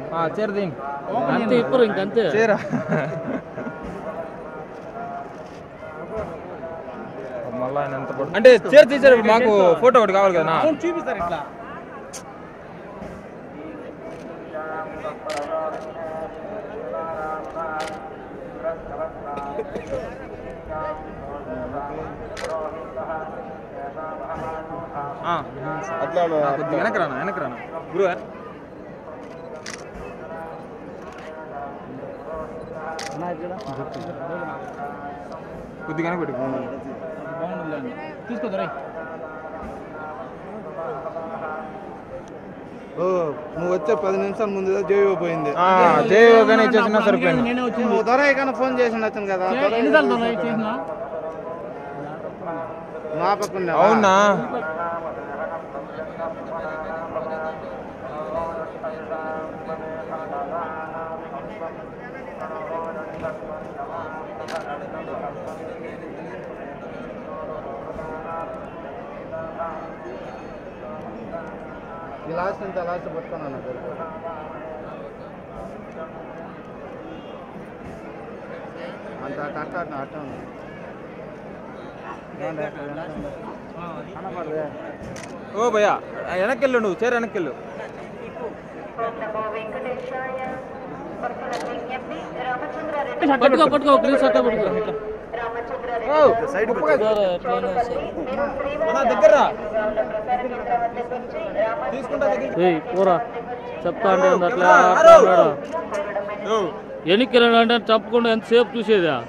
చీర దీని అంతే ఇప్పరు ఇంకంతే చీర మళ్ళా ఆయన ఎంత పడు- అంటే చీర తీసారు మాకు ఫోటో ఒకటి కావాలి కదా చూపిస్తారు ఇట్లా ఆ, అట్లా ఆ, కొద్దిగా వెనక్కి రానా వెనక్కి రానా గురు కొద్దిగా వెనక్కి పెట్టు బాగుండదులేండి తీసుకోదరై ఓ నువ్వు వచ్చే పది నిమిషాల ముందు జైవ పోయింది ఆ, జయయోగానే ఇచ్చేసినా సరిపోయింది నేనే వచ్చింది నువ్వు దొరయ్య కన్నా ఫోన్ చేసిన అతను కదా చే- దొరయ్య ఎన్నిసార్లు దొరై చేసిన మా పక్కన అవునా ఈ లాస్ట్ అంతా లాస్ట్ పట్టుకున్నాను అంత అట్ట అట్ట అట్ట ఉంది ఓ భయ్యా వెనక్కి వెళ్ళు నువ్వు చీర వెనక్కి వెళ్ళు పట్టుకో పట్టుకో ప్లీజ్ అట్ట పట్టుకో సైడ్ సరే, ఎట్లైనా సరే. దగ్గర రా. తీసుకుంటా దగ్గర ఏయ్ పోరా చెప్తా అంటే ఏంది అట్లా అట్లా అన్నాడు. ఎనికి వెళ్ళాడు అంటే చెప్పకుండా ఎంతసేపు చూసేదా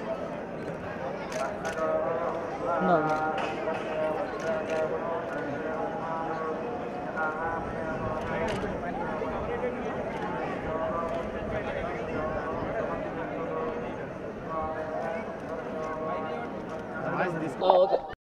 ఓకే